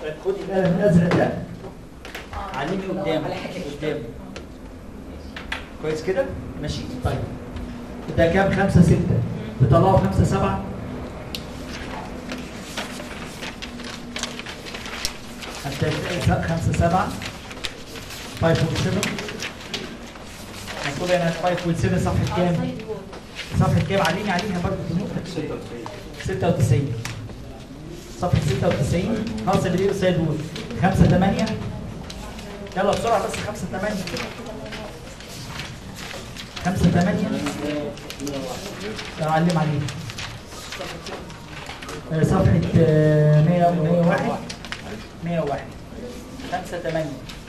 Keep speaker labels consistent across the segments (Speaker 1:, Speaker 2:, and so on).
Speaker 1: خدي القلم الازرق ده علمي قدام قدام كويس كده ماشي طيب ده كام خمسة ستة بيطلعوا خمسة سبعة هتلاقي خمسة سبعة 5.7 مكتوب هنا 5.7 صفحة كام؟ صفحة كام؟ علمي عليها برضه في النقطة 96 صفحة 96 خلاص اللي بيقول سيد وود 5 8 يلا بسرعة بس 5 8 5 8 أعلم عليه آه، صفحة آه، 100 101 101 5 8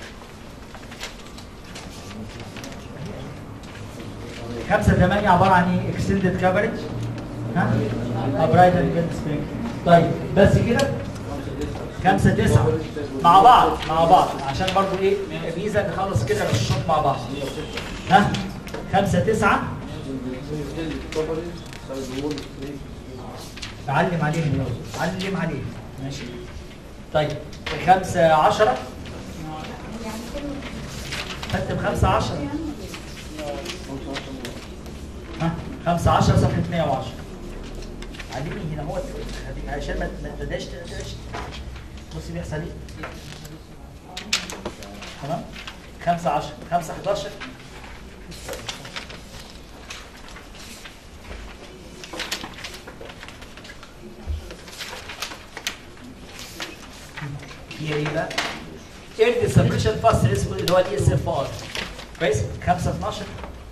Speaker 1: 5 8 عبارة عن ايه؟ اكستندد كفرج ها؟ ابرايدل جيت سبرينج طيب بس كده خمسة تسعة مع بعض مع بعض عشان برضو ايه ميزة نخلص كده الشوط مع بعض ها خمسة تسعة علم عليه يلا علم عليه ماشي طيب خمسة عشرة كتب خمسة عشرة ها خمسة عشرة صفحة 110 علمي هنا هو عشان ما ما تبداش تقلقش بصي بيحصل ايه تمام 5 10 5 11 هي ايه بقى؟ ايه السبريشن فاست اسمه اللي هو الاي اس اف ار كويس 5 12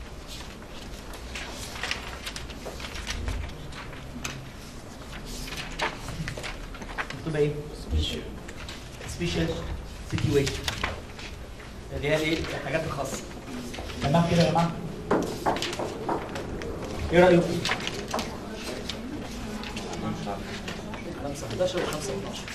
Speaker 1: مكتوب ايه؟ سبيشال سيتويشن اللي هي الايه؟ الحاجات الخاصه تمام كده يا جماعه؟ ايه رايكم؟ 5 11 و 5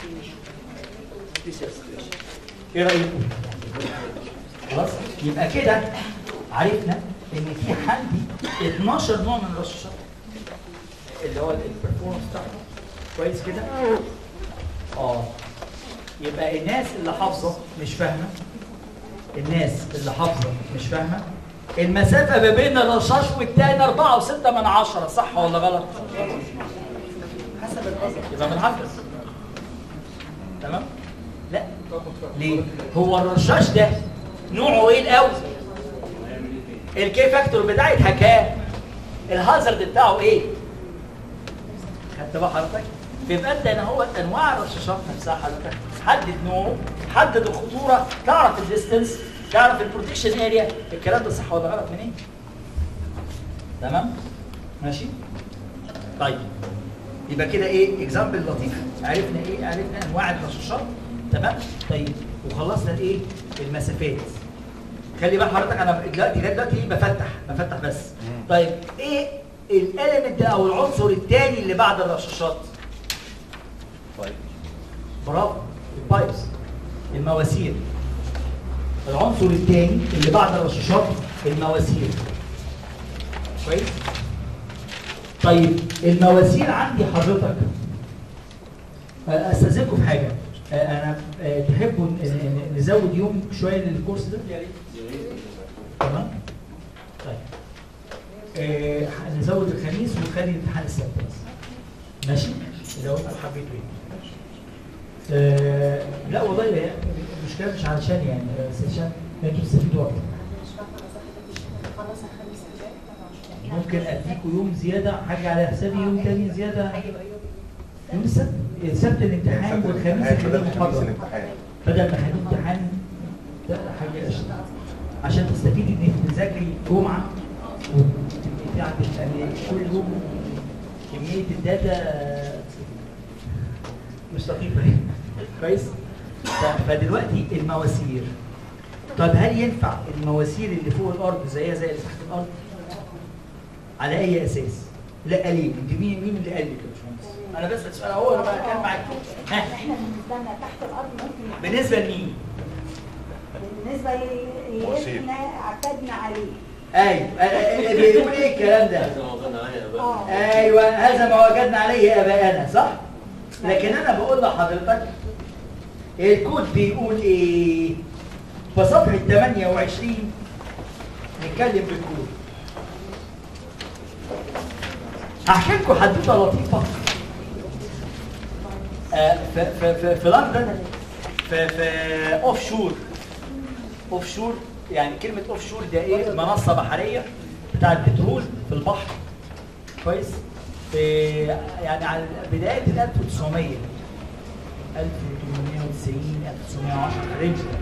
Speaker 1: 12 ايه رايكم؟ خلاص يبقى كده عرفنا ان في عندي 12 نوع من الرشاشات اللي هو البرفورمانس بتاعته كويس كده؟ اه يبقى الناس اللي حافظه مش فاهمه الناس اللي حافظه مش فاهمه المسافه ما بين الرشاش والتاني 4 و6 من 10 صح ولا غلط؟ حسب القصد يبقى بنحفظ تمام؟ لا ليه؟ هو الرشاش ده نوعه ايه الاول؟ الكي فاكتور بتاعتها كام؟ الهازارد بتاعه ايه؟ خدت بقى حضرتك؟ يبقى انت هنا هو انواع الرشاشات نفسها حضرتك حدد نوعه حدد الخطوره تعرف الديستنس تعرف البروتكشن اريا الكلام ده صح ولا غلط منين؟ تمام؟ ماشي؟ طيب يبقى كده ايه اكزامبل لطيف عرفنا ايه عرفنا انواع الرشاشات تمام طيب وخلصنا الايه المسافات خلي بقى حضرتك انا دلوقتي لغايه دلوقتي ايه بفتح بفتح بس طيب ايه الاليمنت او العنصر الثاني اللي بعد الرشاشات برافو البايبس المواسير العنصر الثاني اللي بعد الرشاشات المواسير كويس طيب المواسير عندي حضرتك آه، استاذنكم في حاجه آه، انا آه، تحبوا ن- ن- نزود يوم شويه للكورس ده يا ريت تمام طيب آه، نزود الخميس ونخلي الامتحان السبت بس ماشي لو انتوا حبيتوا يعني آه، لا والله هي المشكله مش علشان يعني آه، بس عشان انتوا تستفيدوا اكتر ممكن اديكوا يوم زياده حاجه على حسابي يوم تاني زياده يوم السبت السبت الامتحان والخميس
Speaker 2: بدل
Speaker 1: الخميس
Speaker 2: خميس
Speaker 1: محاضره
Speaker 2: الامتحان
Speaker 1: بدل ما اخليه امتحان ده حاجه قشطة. عشان تستفيدي انك تذاكري جمعه وتبقي عندك يعني كل يوم كميه الداتا مش لطيفه كويس ف- فدلوقتي المواسير طب هل ينفع المواسير اللي فوق الارض زيها زي اللي تحت الارض على اي اساس لا ليه انت مين مين اللي قال لك يا باشمهندس انا بسال سؤال اهو انا بتكلم معاك ها
Speaker 3: احنا بالنسبه لنا تحت الارض ممكن
Speaker 1: بالنسبه لمين
Speaker 3: بالنسبه للي
Speaker 2: مواسير.
Speaker 3: احنا اعتدنا عليه
Speaker 1: ايوه آه، آه، بيقول ايه الكلام ده
Speaker 3: اه
Speaker 1: ايوه هذا ما وجدنا عليه اباءنا صح لكن انا بقول لحضرتك الكود بيقول ايه في صفحه 28 نتكلم بالكود هحكي لكم حدوته لطيفه آه، في في في, في لندن في في اوف شور اوف شور يعني كلمه اوف شور ده ايه منصه بحريه بتاع البترول في البحر كويس في يعني على بدايه ال 1900 1890 1910 الرينج ده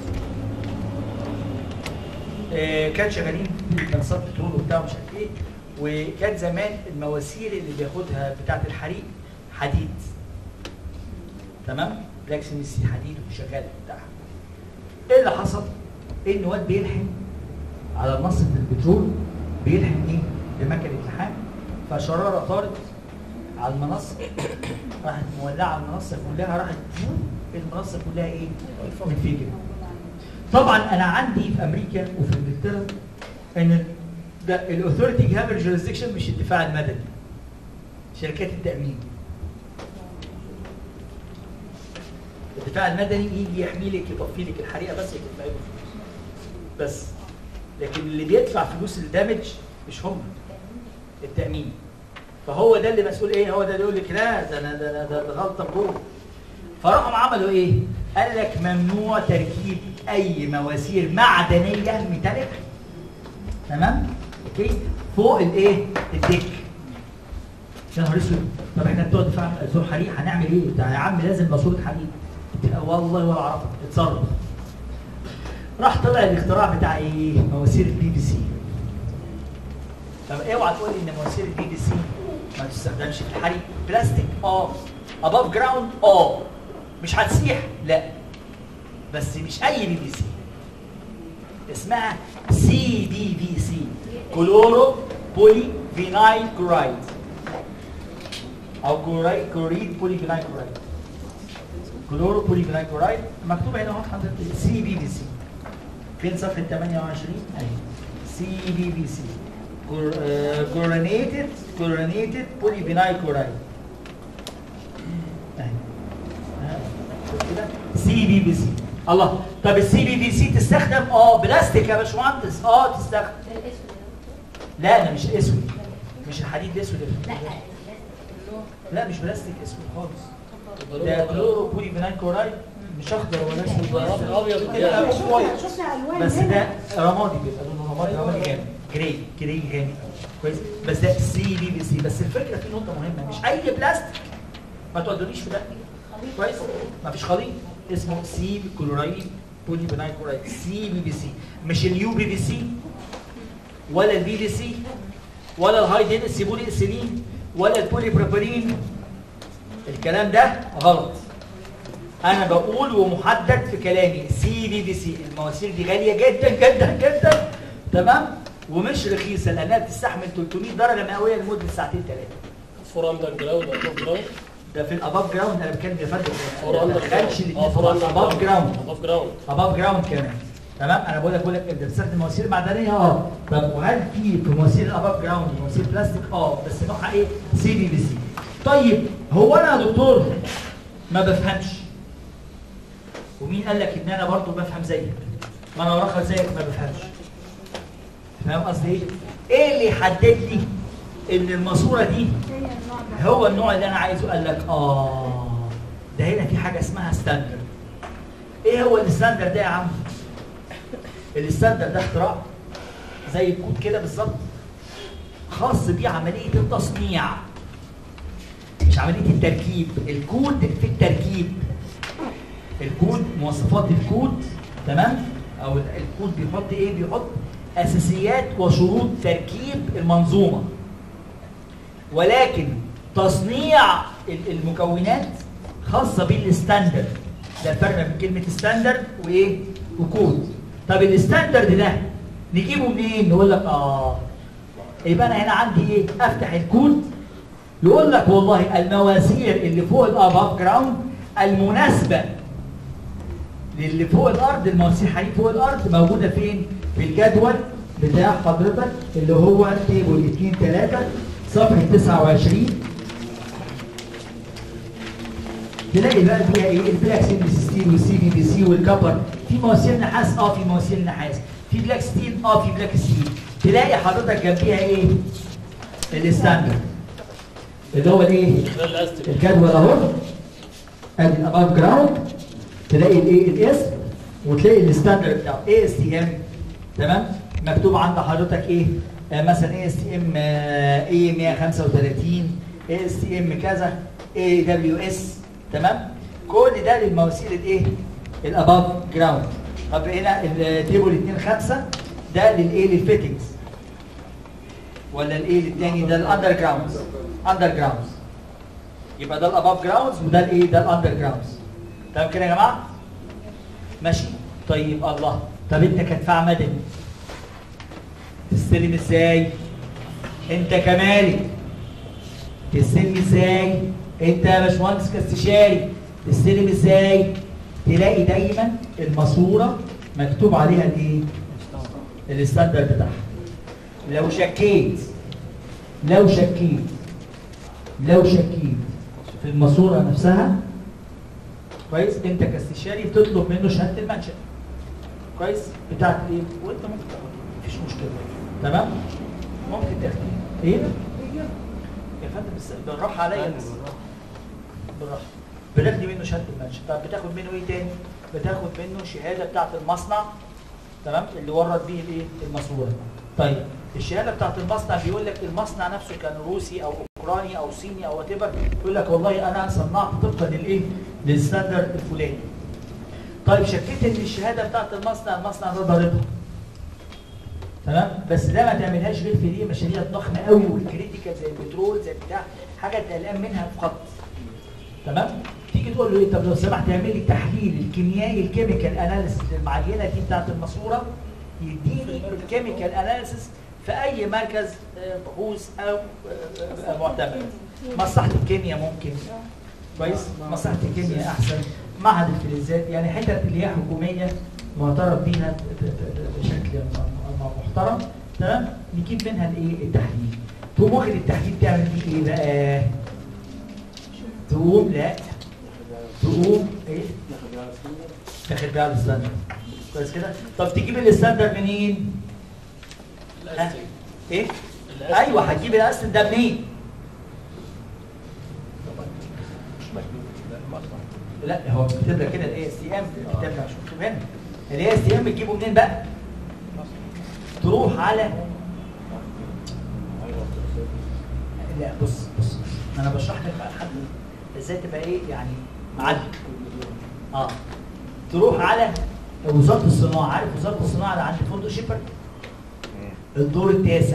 Speaker 1: آه، كان شغالين في منصات بترول وبتاع مش عارف ايه وكان زمان المواسير اللي بياخدها بتاعه الحريق حديد تمام بلاك سميث حديد وشغال بتاعها ايه اللي حصل ان واد بيلحم على منصه البترول بيلحم ايه بمكنه لحام فشراره طارت على المنصه راحت مولعه المنصه كلها راحت المنصه كلها ايه منفجره طبعا انا عندي في امريكا وفي انجلترا ان ده الاوثورتي هاف جوريسدكشن مش الدفاع المدني شركات التامين الدفاع المدني يجي يحمي لك يطفي لك الحريقه بس يدفع له فلوس بس لكن اللي بيدفع فلوس الدمج مش هم التامين فهو ده اللي مسؤول ايه هو ده اللي يقول لك لا ده انا ده أنا- ده ده غلطه بجول فراحوا عملوا ايه قال لك ممنوع تركيب اي مواسير معدنيه ميتاليك تمام اوكي فوق الايه الديك يا نهار اسود طب احنا بتوع دفاع بتوع حريق هنعمل ايه؟ ده يا عم لازم ماسوره حديد والله ولا اعرفها اتصرف راح طلع الاختراع بتاع ايه؟ مواسير البي بي سي طب اوعى تقول لي ان مواسير البي بي سي ما تستخدمش في الحريق بلاستيك اه اباف جراوند اه مش هتسيح لا بس مش اي بي بي سي اسمها سي بي بي سي كلورو بولي فينايل كلورايد او كلورايد كلوريد بولي فينايل كلورايد كلورو بولي فينايل كلورايد مكتوبه هنا اهو حضرتك سي بي بي سي فين صفحه 28 اهي سي بي بي سي كلورينيتد كلورينيتد بولي فينايل كلورايد اهي ها، شوف كده سي بي بي سي الله طب السي بي بي سي تستخدم اه بلاستيك يا باشمهندس اه تستخدم لا ده مش اسود مش الحديد الاسود اللي في الحديد. لا مش بلاستيك اسود خالص ده كلورو بولي فينايل كلورايد مش اخضر ولا اسود
Speaker 2: ابيض
Speaker 1: كده
Speaker 2: يعني.
Speaker 1: أبو وايت.
Speaker 3: شفنا شفنا الوان
Speaker 1: بس
Speaker 3: هنا.
Speaker 1: ده رمادي بيبقى لونه رمادي رمادي جامد جراي جراي غامق كويس بس ده سي بي بي سي بس الفكره في نقطه مهمه مش اي بلاستيك ما تودونيش في ده كويس ما فيش خليط اسمه سي كلورايد بولي فينايل كلورايد سي بي بي سي مش اليو بي بي سي ولا البي بي سي ولا الهاي دينسي بولي اسيلين ولا البولي بروبيلين الكلام ده غلط انا بقول ومحدد في كلامي سي بي بي سي المواسير دي غاليه جدا جدا جدا تمام ومش رخيصه لانها بتستحمل 300 درجه مئويه لمده ساعتين ثلاثه
Speaker 2: فور اندر جراوند او فور جراوند
Speaker 1: ده في الاباف جراوند انا بتكلم يا فندم
Speaker 2: فور اندر
Speaker 1: ما تدخلش
Speaker 2: اه فور اندر
Speaker 1: الاباف جراوند
Speaker 2: اباف جراوند
Speaker 1: اباف جراوند كمان تمام انا بقول لك بقول لك انت بتستخدم مواسير معدنيه اه طب وهل في في مواسير الاباف جراوند مواسير بلاستيك اه بس نوعها ايه سي بي بي سي طيب هو انا يا دكتور ما بفهمش ومين قال لك ان انا برضو بفهم زيك ما انا وراخر زيك ما بفهمش فاهم قصدي ايه ايه اللي يحدد لي ان الماسوره دي
Speaker 3: هي النوع ده.
Speaker 1: هو النوع اللي انا عايزه قال لك اه ده هنا في حاجه اسمها ستاندرد ايه هو الستاندرد ده يا عم الستاندرد ده اختراع زي الكود كده بالظبط خاص بيه عمليه التصنيع مش عمليه التركيب الكود في التركيب الكود مواصفات الكود تمام او ال- الكود بيحط ايه بيحط اساسيات وشروط تركيب المنظومه ولكن تصنيع ال- المكونات خاصه بالستاندرد ده الفرق بين كلمه ستاندرد وايه وكود طب الستاندرد ده نجيبه منين نقول لك اه يبقى انا هنا عندي ايه افتح الكود يقول لك والله المواسير اللي فوق الاباف جراوند المناسبه للي فوق الارض المواسير حقيقي فوق الارض موجوده فين في الجدول بتاع حضرتك اللي هو تيبل 2 3 صفحه 29 تلاقي بقى فيها ايه البلاك ستينلس ستيل والسي في بي سي والكبر في مواسير نحاس اه في مواسير نحاس في بلاك ستيل اه في بلاك ستيل تلاقي حضرتك جنبيها ايه الستاندرد اللي هو الايه
Speaker 2: ده الاستيك
Speaker 1: الجدول اهو ادي الاباف جراوند تلاقي الايه الاسم وتلاقي الستاندرد بتاعه اي اس تي ام تمام مكتوب عند حضرتك ايه آه مثلا اي اس تي ام اي 135 اي اس تي ام كذا اي دبليو اس تمام كل ده للمواسير الايه الاباف جراوند طب هنا التيبل 2 5 ده للايه للفيتنجز ولا الايه الثاني ده الاندر جراوندز اندر جراوندز يبقى ده الاباف جراوندز وده الايه ده الاندر جراوندز تمام كده يا جماعه ماشي طيب الله طب انت كدفاع مدني تستلم ازاي انت كمالك تستلم ازاي انت يا باشمهندس كاستشاري تستلم ازاي تلاقي دايما الماسوره مكتوب عليها الايه الستاندرد بتاعها لو شكيت لو شكيت لو شكيت في الماسوره نفسها كويس انت كاستشاري بتطلب منه شهاده المنشا كويس بتاعت ايه وانت ممكن تاخدها مفيش مشكله تمام ممكن تاخدي ايه يا فندم بس بالراحه عليا بس بالراحه بتاخدي منه شهاده المنشا طب بتاخد منه ايه تاني بتاخد منه شهاده بتاعت المصنع تمام اللي ورد بيه الايه الماسوره طيب الشهاده بتاعت المصنع بيقول لك المصنع نفسه كان روسي او اوكراني او صيني او وات يقول لك والله انا صنعت طبقا للايه للستاندرد الفلاني طيب شكيت ان الشهاده بتاعت المصنع المصنع ده ضاربها تمام بس ده ما تعملهاش غير في ايه مشاريع ضخمه قوي والكريتيكال زي البترول زي بتاع حاجه انت قلقان منها فقط تمام تيجي تقول له ايه طب لو سمحت اعمل لي تحليل الكيميائي الكيميكال اناليسيس للمعينه دي بتاعت الماسوره يديني الكيميكال اناليسيس في اي مركز آه، بحوث او آه، آه، معتمد مصلحه الكيمياء ممكن كويس مصلحه الكيمياء احسن معهد الفلزات يعني حتت اللي هي حكوميه معترف بيها ب- ب- ب- بشكل م- م- محترم تمام نجيب منها الايه التحليل تقوم واخد التحليل تعمل بيه ايه بقى تقوم لا تقوم ايه داخل بيها على الستاندرد كويس كده طب تجيب الستاندرد منين
Speaker 2: الاستيك
Speaker 1: ايه
Speaker 2: الأستك.
Speaker 1: ايوه هتجيب الاصل ده منين لا هو كاتب لك كده الاي اس تي ام الكتاب ده مش مكتوب هنا الاي اس تي ام بتجيبه منين بقى تروح على لا بص بص انا بشرح لك بقى لحد ازاي تبقى ايه يعني معلم اه تروح على وزاره الصناعه عارف وزاره الصناعه اللي عند فندق شيبر الدور التاسع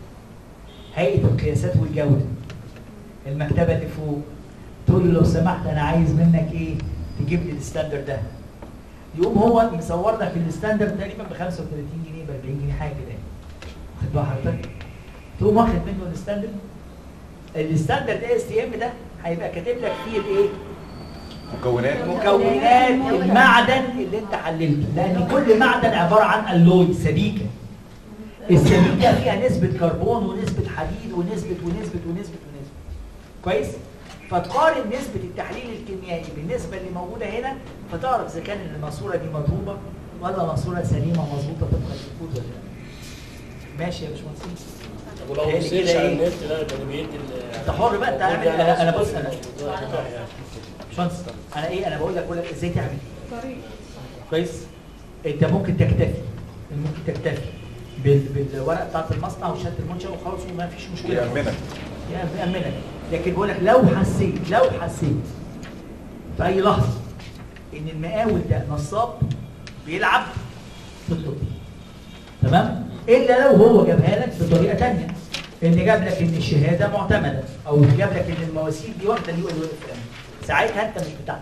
Speaker 1: هيئه القياسات والجوده المكتبه اللي فوق تقول له لو سمحت انا عايز منك ايه تجيب لي الستاندرد ده يقوم هو مصور لك الستاندرد تقريبا ب 35 جنيه ب 40 جنيه حاجه كده واخد بقى حضرتك تقوم واخد منه الستاندرد الستاندرد اي اس تي ام ده هيبقى كاتب لك فيه الايه
Speaker 4: مكونات
Speaker 1: مكونات المعدن اللي انت حللته لان كل معدن عباره عن الوي سبيكه السبيكه فيها نسبه كربون ونسبه حديد ونسبه ونسبه ونسبه ونسبه كويس فتقارن نسبه التحليل الكيميائي بالنسبه اللي موجوده هنا فتعرف اذا كان الماسوره دي مضروبه ولا ماسوره سليمه مظبوطه طبقا للكود ولا لا ماشي يا باشمهندس
Speaker 2: طب ولو
Speaker 1: هي
Speaker 2: ما
Speaker 1: اللي
Speaker 2: بصيتش
Speaker 1: كده
Speaker 2: على
Speaker 1: إيه؟
Speaker 2: النت ده يبقى بيدي ال-
Speaker 1: انت حر بقى، انت اعمل-
Speaker 2: بيدي
Speaker 1: أنا- أنا
Speaker 2: على
Speaker 1: بص،
Speaker 2: نفسه
Speaker 1: أنا-
Speaker 2: الموضوع يعني.
Speaker 1: باشمهندس انا ايه انا بقول لك بقول لك ازاي تعمل ايه كويس انت ممكن تكتفي ممكن تكتفي بال- بالورقه بتاعت المصنع وشهاده المنشا وخلاص وما فيش مشكله
Speaker 4: يأمنك
Speaker 1: يعني بيأمنك لكن بقول لك لو حسيت لو حسيت في اي لحظه ان المقاول ده نصاب بيلعب تطلب دي تمام الا لو هو جابها لك بطريقه ثانيه ان جاب لك ان الشهاده معتمده او جاب لك ان المواسير دي واخده اليو ال الفلاني ساعتها انت مش بتاعتك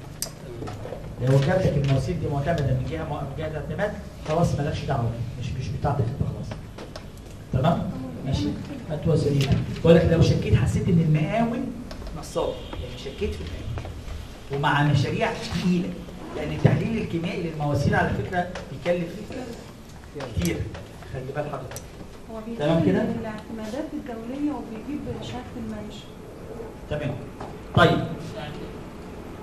Speaker 1: لو جاب لك المواسير دي معتمده من جهه من جهه اعتماد خلاص مالكش دعوه مش مش بتاعتك انت خلاص تمام ماشي ما توزنين بقول لك لو شكيت حسيت ان المقاول نصاب يعني شكيت في المقاول ومع مشاريع تقيله لان التحليل الكيميائي للمواسير على فكره بيكلف كتير خلي بال حضرتك
Speaker 5: هو بيجيب
Speaker 1: تمام كده؟
Speaker 5: الاعتمادات الدولية وبيجيب شهادة المنشأ
Speaker 1: تمام طيب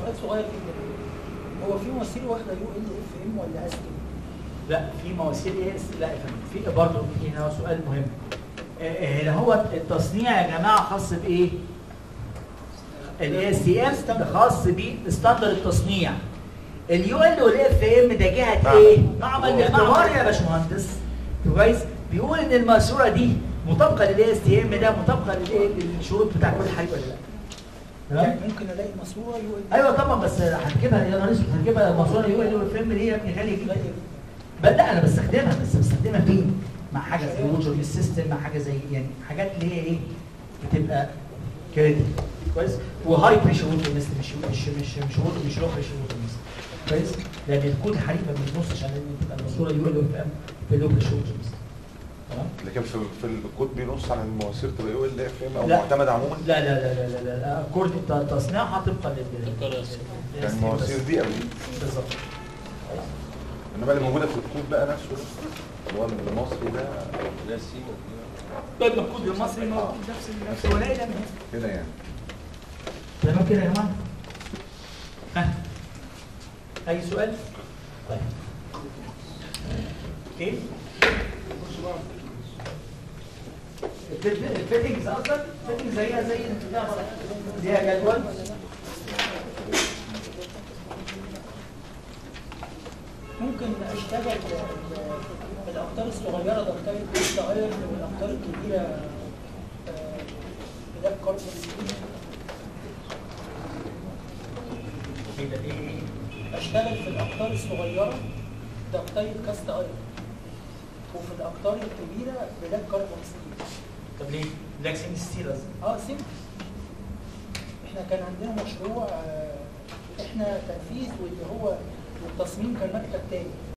Speaker 5: سؤال صغير جدا هو في مواسير واخده يو ال اف ام ولا اس
Speaker 1: لا في مواسير ايه لا يا فندم في برضه في هنا سؤال مهم آه، هنا هو التصنيع يا جماعه خاص بايه؟ الاي اس تي ام ده خاص بستاندرد التصنيع اليو ال والاف ام ده جهه
Speaker 4: معمل.
Speaker 1: ايه؟ معمل الاعتبار يا باشمهندس كويس بيقول ان الماسوره دي مطابقه للاي اس تي ام ده مطابقه للايه للشروط بتاع كل حاجه ولا لا؟ تمام؟
Speaker 5: يعني ممكن الاقي ماسوره يو ال
Speaker 1: ايوه طبعا بس هتجيبها يا نهار اسود هتجيبها ماسوره يو ال والاف ام دي يا ابني غاليه جدا بل لا انا بستخدمها بس بستخدمها فين؟ مع حاجه زي ووتر سيستم مع حاجه زي يعني حاجات اللي هي ايه؟ بتبقى كريتيكال كويس؟ وهاي بريشر ووتر ميست مش مش مش مش ووتر مش لو بريشر ووتر ميست كويس؟ لان الكود الحريق ما بيبصش على ان تبقى الماسوره يو ال واف ام في لو بريشر ووتر ميست تمام؟
Speaker 4: لكن في في الكود بينص على المواسير تبقى يو ال اف ام او
Speaker 1: لا.
Speaker 4: معتمد عموما
Speaker 1: لا لا لا لا لا لا الكود بتاع تصنيعها طبقا لل
Speaker 2: طبقاً لل-
Speaker 4: يعني المواسير دي او دي
Speaker 1: بالظبط
Speaker 4: انما اللي موجوده في الكود بقى نفسه ده اللي هو المصري ده
Speaker 3: ده سي
Speaker 1: طيب ما الكود المصري موجود نفس نفس الولايه ده
Speaker 4: كده يعني
Speaker 1: تمام كده يا جماعه ها اي سؤال طيب اوكي الفيتنجز قصدك الفيتنجز زيها زي ليها جدول
Speaker 5: ممكن اشتغل بالاقطار الصغيره ضغطايه بيست ايرن والاقطار الكبيره آه، بلاك كاربون
Speaker 1: كده ايه
Speaker 5: اشتغل في الاقطار الصغيره ضغطايه كاست ايرن وفي الاقطار الكبيره بلاك كاربون ستيل
Speaker 1: طب ليه؟ لاكسين ستيل قصدي
Speaker 5: اه سيمبل احنا كان عندنا مشروع آه، احنا تنفيذ واللي هو والتصميم كان مكتب تاني